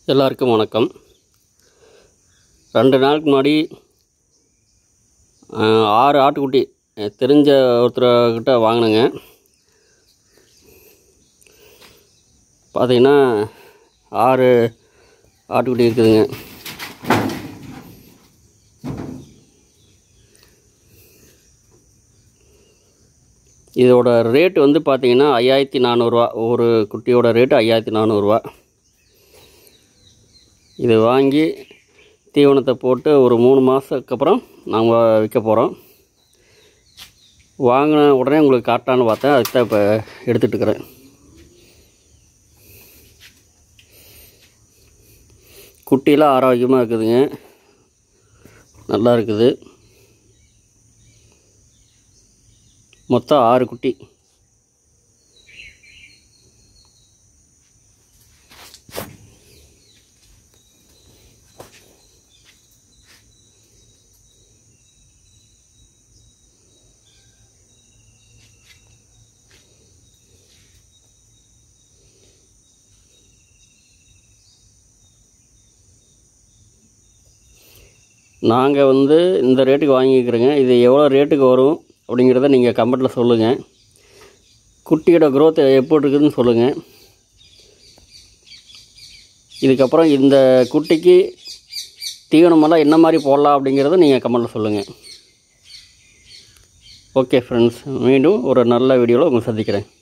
எல்லாருக்கும் வணக்கம் ரெண்டு நாளுக்கு முன்னாடி ஆஹ், ஆறு ஆட்டுக்குட்டி எனக்கு தெரிஞ்ச ஒருத்தர்கிட்ட வாங்கினேங்க பார்த்தீங்கன்னா ஆறு ஆட்டுக்குட்டி இருக்குதுங்க இதோட ரேட் வந்து பார்த்தீங்கன்னா ஐயாயிரத்தி நானூறுரூவா ஒரு குட்டியோட ரேட்டு ஐயாயிரத்தி நானூறுரூவா இது வாங்கி தீவனத்தை போட்டு ஒரு மூணு மாதத்துக்கு அப்புறம் நாங்கள் விற்க போகிறோம் வாங்கின உடனே உங்களுக்கு காட்டான்னு பார்த்தேன் அதுக்கு தான் இப்போ எடுத்துகிட்டு இருக்கிறேன் குட்டிலாம் ஆரோக்கியமாக இருக்குதுங்க நல்லா இருக்குது மொத்தம் ஆறு குட்டி நாங்கள் வந்து இந்த ரேட்டுக்கு வாங்கிக்கிறோங்க இது எவ்வளோ ரேட்டுக்கு வரும் அப்படிங்கிறத நீங்கள் கமெண்ட்டில் சொல்லுங்கள் குட்டியோட growth எப்படி இருக்குதுன்னு சொல்லுங்கள் இதுக்கப்புறம் இந்த குட்டிக்கு தீவனமெல்லாம் என்ன மாதிரி போடலாம் அப்படிங்கிறத நீங்கள் கமெண்ட்டில் சொல்லுங்கள் ஓகே ஃப்ரெண்ட்ஸ் மீண்டும் ஒரு நல்ல வீடியோவில் உங்களை சந்திக்கிறேன்